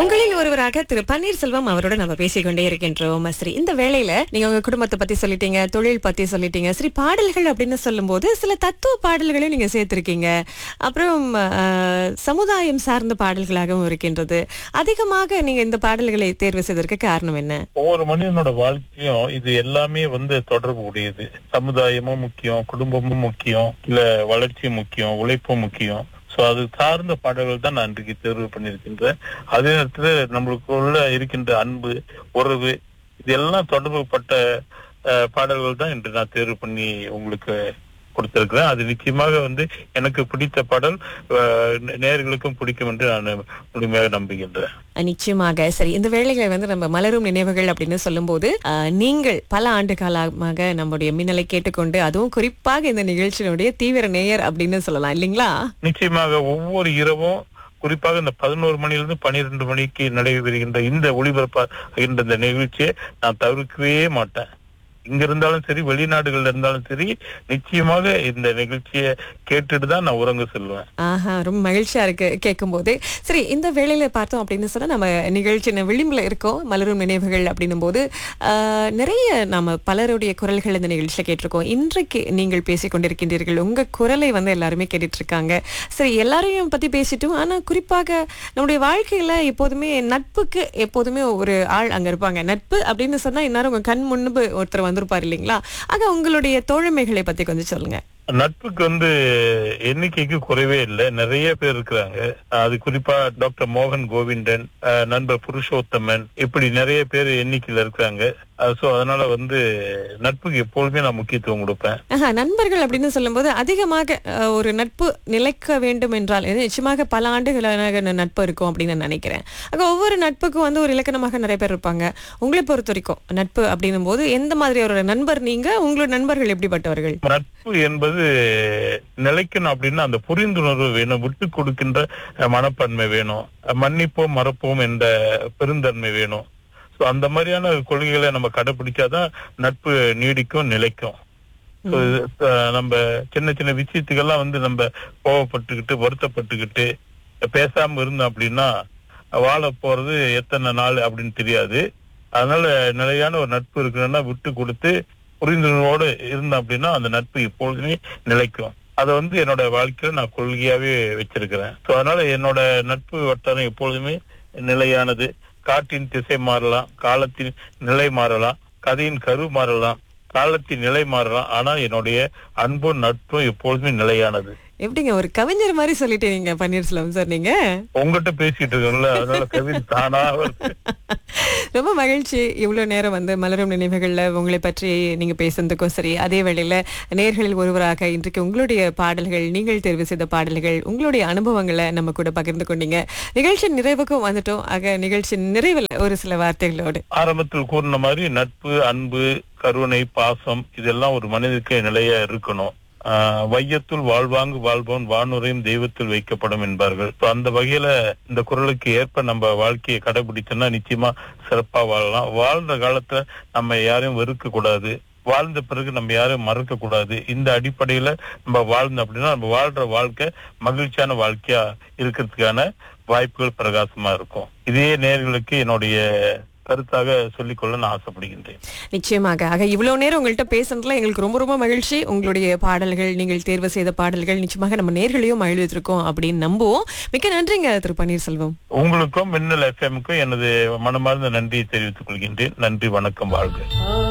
உங்களில் ஒருவராக திரு பன்னீர்செல்வம் அவரோட நம்ம பேசிக்கொண்டே இருக்கின்றோம் சரி இந்த வேளையில நீங்க உங்க குடும்பத்தை பத்தி சொல்லிட்டீங்க தொழில் பத்தி சொல்லிட்டீங்க சரி பாடல்கள் அப்படின்னு சொல்லும்போது சில தத்துவ பாடல்களையும் நீங்க சேர்த்திருக்கீங்க அப்புறம் ஆஹ், சமுதாயம் சார்ந்த பாடல்களாகவும் இருக்கின்றது அதிகமாக நீங்க இந்த பாடல்களை தேர்வு செய்ததற்கு காரணம் என்ன ஒவ்வொரு மனிதனோட வாழ்க்கையும் இது எல்லாமே வந்து தொடர்பு உடையது சமுதாயமும் முக்கியம் குடும்பமும் முக்கியம் இல்ல வளர்ச்சி முக்கியம் உழைப்பும் முக்கியம் சோ அது சார்ந்த பாடல்கள் தான் நான் இன்றைக்கு தேர்வு பண்ணியிருக்கின்றேன் அதே நேரத்துல நம்மளுக்குள்ள இருக்கின்ற அன்பு உறவு இதெல்லாம் தொடர்புப்பட்ட அஹ், பாடல்கள் தான் இன்று நான் தேர்வு பண்ணி உங்களுக்கு கொடுத்திருக்கிறேன் அது நிச்சயமாக வந்து எனக்கு பிடித்த பாடல் அஹ், நேயர்களுக்கும் பிடிக்கும் என்று நான் முழுமையாக நம்புகின்றேன் அஹ், நிச்சயமாக சரி இந்த வேளைகளை வந்து நம்ம மலரும் நினைவுகள் அப்படின்னு சொல்லும்போது அஹ், நீங்கள் பல ஆண்டு காலமாக நம்முடைய மின்னலை கேட்டுக்கொண்டு அதுவும் குறிப்பாக இந்த நிகழ்ச்சியினுடைய தீவிர நேயர் அப்படின்னு சொல்லலாம் இல்லைங்களா நிச்சயமாக ஒவ்வொரு இரவும் குறிப்பாக இந்த பதினோரு மணிலிருந்து பனிரெண்டு மணிக்கு நடைபெறுகின்ற இந்த ஒளிபரப்பாகின்ற இந்த நிகழ்ச்சியை நான் தவிர்க்கவே மாட்டேன் இங்க இருந்தாலும் சரி வெளிநாடுகள்ல இருந்தாலும் சரி நிச்சயமாக இந்த நிகழ்ச்சியை கேட்டுட்டு தான் நான் உறங்க செல்வேன் ஆஹா ரொம்ப மகிழ்ச்சியா இருக்கு கேட்கும் போது சரி இந்த வேளையில பார்த்தோம் அப்படின்னு சொன்னா நம்ம நிகழ்ச்சி விளிம்புல இருக்கோம் மலரும் நினைவுகள் அப்படின்னும் போது ஆஹ், நிறைய நாம பலருடைய குரல்கள் இந்த நிகழ்ச்சியில கேட்டிருக்கோம் இன்றைக்கு நீங்கள் பேசிக் கொண்டிருக்கின்றீர்கள் உங்க குரலை வந்து எல்லாருமே கேட்டுட்டு இருக்காங்க சரி எல்லாரையும் பத்தி பேசிட்டோம் ஆனா குறிப்பாக நம்முடைய வாழ்க்கையில எப்போதுமே நட்புக்கு எப்போதுமே ஒரு ஆள் அங்க இருப்பாங்க நட்பு அப்படின்னு சொன்னா இந்நேரம் உங்க கண் முன்பு ஒருத்தர் வந்திருப்பார் இல்லைங்களா ஆக உங்களுடைய தோழமைகளை பத்தி கொஞ்சம் சொல்லுங்க நட்புக்கு வந்து எண்ணிக்கைக்கு குறைவே இல்லை நிறைய பேர் இருக்கிறாங்க அது குறிப்பா டாக்டர் மோகன் கோவிந்தன் அஹ், நண்பர் புருஷோத்தமன் இப்படி நிறைய பேர் எண்ணிக்கையில இருக்கிறாங்க சோ அதனால வந்து நட்புக்கு எப்பொழுதுமே நான் முக்கியத்துவம் கொடுப்பேன் ஆஹா, நண்பர்கள் அப்படின்னு சொல்லும்போது அதிகமாக அஹ், ஒரு நட்பு நிலைக்க வேண்டும் என்றால் இது நிச்சயமாக பல ஆண்டுகளாக ந- நட்பு இருக்கும் அப்படின்னு நான் நினைக்கிறேன் ஆக ஒவ்வொரு நட்புக்கும் வந்து ஒரு இலக்கணமாக நிறைய பேர் இருப்பாங்க உங்களை பொறுத்த வரைக்கும் நட்பு அப்படின்னும் போது எந்த மாதிரி ஒரு நண்பர் நீங்க உங்களோட நண்பர்கள் எப்படிப்பட்டவர்கள் நட்பு என்பது நிலைக்கணும் அப்படின்னா அந்த புரிந்துணர்வு வேணும் விட்டு கொடுக்கின்ற அஹ், மனப்பான்மை வேணும் அஹ், மன்னிப்போம் மறப்போம் என்ற பெருந்தன்மை வேணும் சோ அந்த மாதிரியான கொள்கைகளை நம்ம கடைபிடிச்சாதான் நட்பு நீடிக்கும் நிலைக்கும் So, அஹ், நம்ம சின்ன சின்ன விஷயத்துக்கெல்லாம் வந்து நம்ம கோவப்பட்டுக்கிட்டு வருத்தப்பட்டுக்கிட்டு பேசாம இருந்தோம் அப்படின்னா வாழ போறது எத்தனை நாள் அப்படின்னு தெரியாது அதனால நிலையான ஒரு நட்பு இருக்கணும்னா விட்டு கொடுத்து புரிந்துணர்வோடு இருந்தோம் அப்படின்னா அந்த நட்பு எப்பொழுதுமே நிலைக்கும் அதை வந்து என்னோட வாழ்க்கையில நான் கொள்கையாவே வச்சிருக்கிறேன் சோ அதனால என்னோட நட்பு வட்டாரம் எப்பொழுதுமே நிலையானது காற்றின் திசை மாறலாம் காலத்தின் நிலை மாறலாம் கதையின் கரு மாறலாம் காலத்தின் நிலை மாறலாம் ஆனா என்னுடைய அன்பும் நட்பும் எப்பொழுதுமே நிலையானது எப்படிங்க ஒரு கவிஞர் மாதிரி சொல்லிட்டீங்க பன்னீர்செல்வம் சார் நீங்க உங்ககிட்ட பேசிட்டு இருக்கோம்ல அதனால கவிதை தானா வருது. ரொம்ப மகிழ்ச்சி இவ்வளவு நேரம் வந்து மலரும் நினைவுகள்ல உங்களை பற்றி நீங்க பேசுனதுக்கும் சரி அதே வேளையில நேர்களில் ஒருவராக இன்றைக்கு உங்களுடைய பாடல்கள் நீங்கள் தேர்வு செய்த பாடல்கள் உங்களுடைய அனுபவங்களை நம்ம கூட பகிர்ந்து கொண்டீங்க நிகழ்ச்சி நிறைவுக்கும் வந்துட்டோம் ஆக நிகழ்ச்சி நிறைவில் ஒரு சில வார்த்தைகளோடு ஆரம்பத்தில் கூறின மாதிரி நட்பு அன்பு கருணை பாசம் இதெல்லாம் ஒரு மனிதனுக்கு நிலையா இருக்கணும் ஆஹ் வையத்துள் வாழ்வாங்கு வாழ்பவன் வானுரையும் தெய்வத்தில் வைக்கப்படும் என்பார்கள் So, அந்த வகையில இந்த குரலுக்கு ஏற்ப நம்ம வாழ்க்கையை கடைபிடிச்சோம்னா நிச்சயமா சிறப்பா வாழலாம் வாழ்ற காலத்துல நம்ம யாரையும் வெறுக்க கூடாது வாழ்ந்த பிறகு நம்ம யாரையும் மறக்க கூடாது இந்த அடிப்படையில நம்ம வாழ்ந்தோம் அப்படின்னா நம்ம வாழ்ற வாழ்க்கை மகிழ்ச்சியான வாழ்க்கையா இருக்கிறதுக்கான வாய்ப்புகள் பிரகாசமா இருக்கும் இதே நேர்களுக்கு என்னுடைய கருத்தாக சொல்லிக்கொள்ள நான் ஆசைப்படுகின்றேன் நிச்சயமாக ஆக இவ்வளவு நேரம் உங்கள்கிட்ட பேசுனதுல எங்களுக்கு ரொம்ப ரொம்ப மகிழ்ச்சி உங்களுடைய பாடல்கள் நீங்கள் தேர்வு செய்த பாடல்கள் நிச்சயமாக நம்ம நேர்களையும் மகிழ்வித்திருக்கோம் அப்படின்னு நம்புவோம் மிக்க நன்றிங்க திரு பன்னீர்செல்வம் உங்களுக்கும் மின்னல் எஃப்எம்க்கும் எனது மனமார்ந்த நன்றியை தெரிவித்துக் கொள்கின்றேன் நன்றி வணக்கம் வாழ்க